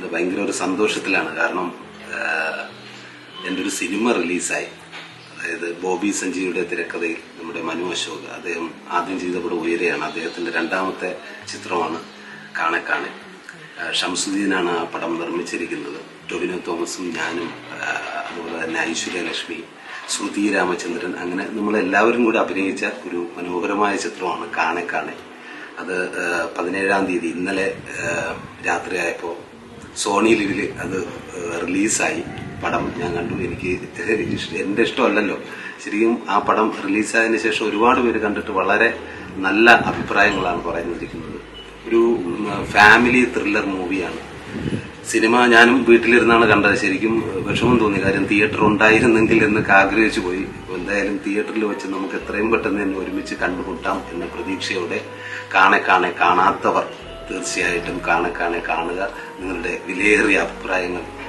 അത് ഭയങ്കര ഒരു സന്തോഷത്തിലാണ് കാരണം ആഹ്, എൻ്റെ ഒരു സിനിമ റിലീസായി അതായത് ബോബി സഞ്ജീവിയുടെ തിരക്കഥയിൽ നമ്മുടെ മനു അശോക് അദ്ദേഹം ആദ്യം ചെയ്ത പടം ഉയരെയാണ് അദ്ദേഹത്തിന്റെ രണ്ടാമത്തെ ചിത്രമാണ് കാണെ കാണെ ആഹ്, ഷംസുദ്ദീനാണ് ആ പടം നിർമ്മിച്ചിരിക്കുന്നത് ടൊവിനോ തോമസും ഞാനും ആഹ്, അതുപോലെ തന്നെ ഐശ്വര്യ ലക്ഷ്മി ശ്രുതി രാമചന്ദ്രൻ അങ്ങനെ നമ്മളെല്ലാവരും കൂടി അഭിനയിച്ച ഒരു മനോഹരമായ ചിത്രമാണ് കാണെ കാണെ അത് ആഹ്, പതിനേഴാം തീയതി ഇന്നലെ ആഹ്, രാത്രിയായപ്പോൾ സോണി ലിവില് അത് ആഹ്, റിലീസായി പടം ഞാൻ കണ്ടു എനിക്ക് ഇഷ്ട- എന്റെ ഇഷ്ടമല്ലല്ലോ ശരിക്കും ആ പടം റിലീസായതിനു ശേഷം ഒരുപാട് പേര് കണ്ടിട്ട് വളരെ നല്ല അഭിപ്രായങ്ങളാണ് പറഞ്ഞിരിക്കുന്നത് ഒരു ഉം, ഫാമിലി ത്രില്ലർ മൂവിയാണ് സിനിമ ഞാനും വീട്ടിലിരുന്നാണ് കണ്ടത് ശരിക്കും വിഷമം തോന്നി കാര്യം തിയേറ്റർ ഉണ്ടായിരുന്നെങ്കിൽ എന്നൊക്കെ ആഗ്രഹിച്ചു പോയി എന്തായാലും തിയേറ്ററിൽ വെച്ച് നമുക്ക് എത്രയും പെട്ടെന്ന് തന്നെ ഒരുമിച്ച് കണ്ടുമുട്ടാം എന്ന പ്രതീക്ഷയോടെ കാണെ കാണെ കാണാത്തവർ തീർച്ചയായിട്ടും കാണെ കാണെ കാണുക നിങ്ങളുടെ വിലയേറിയ അഭിപ്രായങ്ങൾ